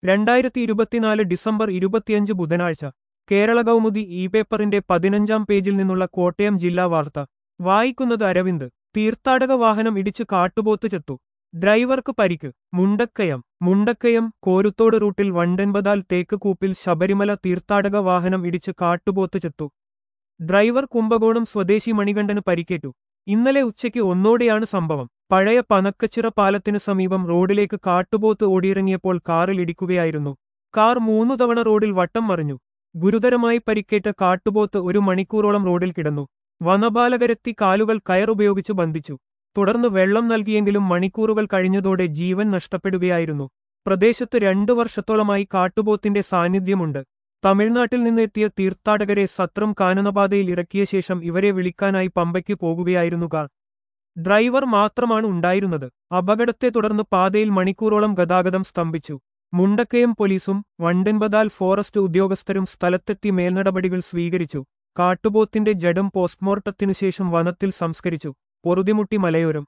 രണ്ടായിരത്തി ഇരുപത്തിനാല് ഡിസംബർ ഇരുപത്തിയഞ്ച് ബുധനാഴ്ച കേരള കൗമുദി ഇ പേപ്പറിന്റെ പതിനഞ്ചാം പേജിൽ നിന്നുള്ള കോട്ടയം ജില്ലാ വാർത്ത വായിക്കുന്നത് അരവിന്ദ് തീർത്ഥാടക വാഹനം ഇടിച്ച് കാട്ടുപോത്ത് ചത്തു ഡ്രൈവർക്ക് പരിക്ക് മുണ്ടക്കയം മുണ്ടക്കയം കോരുത്തോട് റൂട്ടിൽ വണ്ടൻപതാൽ തേക്കുകൂപ്പിൽ ശബരിമല തീർത്ഥാടക വാഹനം ഇടിച്ച് കാട്ടുപോത്ത് ചത്തു ഡ്രൈവർ കുംഭകോണം സ്വദേശി മണികണ്ഠന് പരിക്കേറ്റു ഇന്നലെ ഉച്ചയ്ക്ക് ഒന്നോടെയാണ് സംഭവം പഴയ പനക്കച്ചിറ പാലത്തിനു സമീപം റോഡിലേക്ക് കാട്ടുപോത്ത് ഓടിയിറങ്ങിയപ്പോൾ കാറിൽ ഇടിക്കുകയായിരുന്നു കാർ മൂന്നു തവണ റോഡിൽ വട്ടം മറിഞ്ഞു ഗുരുതരമായി പരിക്കേറ്റ കാട്ടുപോത്ത് ഒരു മണിക്കൂറോളം റോഡിൽ കിടന്നു വനപാലകരെത്തി കാലുകൾ കയറുപയോഗിച്ച് ബന്ധിച്ചു തുടർന്ന് വെള്ളം നൽകിയെങ്കിലും മണിക്കൂറുകൾ കഴിഞ്ഞതോടെ ജീവൻ നഷ്ടപ്പെടുകയായിരുന്നു പ്രദേശത്ത് രണ്ടു വർഷത്തോളമായി കാട്ടുപോത്തിന്റെ സാന്നിധ്യമുണ്ട് തമിഴ്നാട്ടിൽ നിന്നെത്തിയ തീർത്ഥാടകരെ സത്രം കാനനപാതയിൽ ഇറക്കിയ ശേഷം ഇവരെ വിളിക്കാനായി പമ്പയ്ക്ക് പോകുകയായിരുന്നു കാർ ഡ്രൈവർ മാത്രമാണ് ഉണ്ടായിരുന്നത് അപകടത്തെ തുടർന്ന് പാതയിൽ മണിക്കൂറോളം ഗതാഗതം സ്തംഭിച്ചു മുണ്ടക്കയം പോലീസും വണ്ടൻപതാൽ ഫോറസ്റ്റ് ഉദ്യോഗസ്ഥരും സ്ഥലത്തെത്തി മേൽനടപടികൾ സ്വീകരിച്ചു കാട്ടുപോത്തിന്റെ ജഡം പോസ്റ്റ്മോർട്ടത്തിനു ശേഷം വനത്തിൽ സംസ്കരിച്ചു പൊറുതിമുട്ടി മലയോരം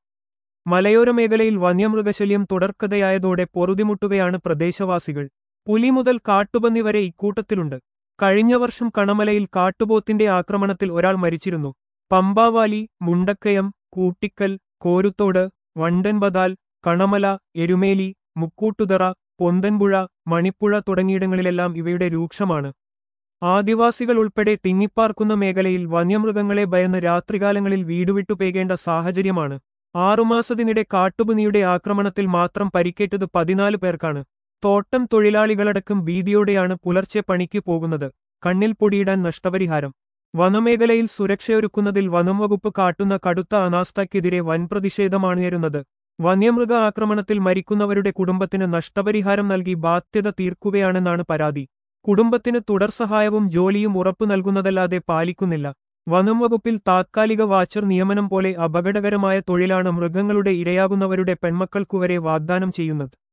മലയോര മേഖലയിൽ വന്യമൃഗശല്യം തുടർക്കഥയായതോടെ പൊറുതിമുട്ടുകയാണ് പ്രദേശവാസികൾ പുലി മുതൽ കാട്ടുപന്നി വരെ ഇക്കൂട്ടത്തിലുണ്ട് കഴിഞ്ഞ വർഷം കണമലയിൽ കാട്ടുപോത്തിന്റെ ആക്രമണത്തിൽ ഒരാൾ മരിച്ചിരുന്നു പമ്പാവാലി മുണ്ടക്കയം കൂട്ടിക്കൽ കോരുത്തോട് വണ്ടൻബദാൽ കണമല എരുമേലി മുക്കൂട്ടുതറ പൊന്തൻപുഴ മണിപ്പുഴ തുടങ്ങിയിടങ്ങളിലെല്ലാം ഇവയുടെ രൂക്ഷമാണ് ആദിവാസികൾ ഉൾപ്പെടെ തിങ്ങിപ്പാർക്കുന്ന മേഖലയിൽ വന്യമൃഗങ്ങളെ ഭയന്ന് രാത്രികാലങ്ങളിൽ വീടുവിട്ടു പേകേണ്ട സാഹചര്യമാണ് ആറുമാസത്തിനിടെ കാട്ടുപുനിയുടെ ആക്രമണത്തിൽ മാത്രം പരിക്കേറ്റത് പതിനാല് പേർക്കാണ് തോട്ടം തൊഴിലാളികളടക്കം ഭീതിയോടെയാണ് പുലർച്ചെ പണിക്ക് പോകുന്നത് കണ്ണിൽ പൊടിയിടാൻ നഷ്ടപരിഹാരം വനമേഖലയിൽ സുരക്ഷയൊരുക്കുന്നതിൽ വനം വകുപ്പ് കാട്ടുന്ന കടുത്ത അനാസ്ഥയ്ക്കെതിരെ വൻ പ്രതിഷേധമാണുയരുന്നത് വന്യമൃഗ ആക്രമണത്തിൽ മരിക്കുന്നവരുടെ കുടുംബത്തിന് നഷ്ടപരിഹാരം നൽകി ബാധ്യത തീർക്കുകയാണെന്നാണ് പരാതി കുടുംബത്തിന് തുടർ സഹായവും ജോലിയും ഉറപ്പു നൽകുന്നതല്ലാതെ പാലിക്കുന്നില്ല വനം വകുപ്പിൽ താത്കാലിക വാച്ചർ നിയമനം പോലെ അപകടകരമായ തൊഴിലാണ് മൃഗങ്ങളുടെ ഇരയാകുന്നവരുടെ പെൺമക്കൾക്കുവരെ വാഗ്ദാനം ചെയ്യുന്നത്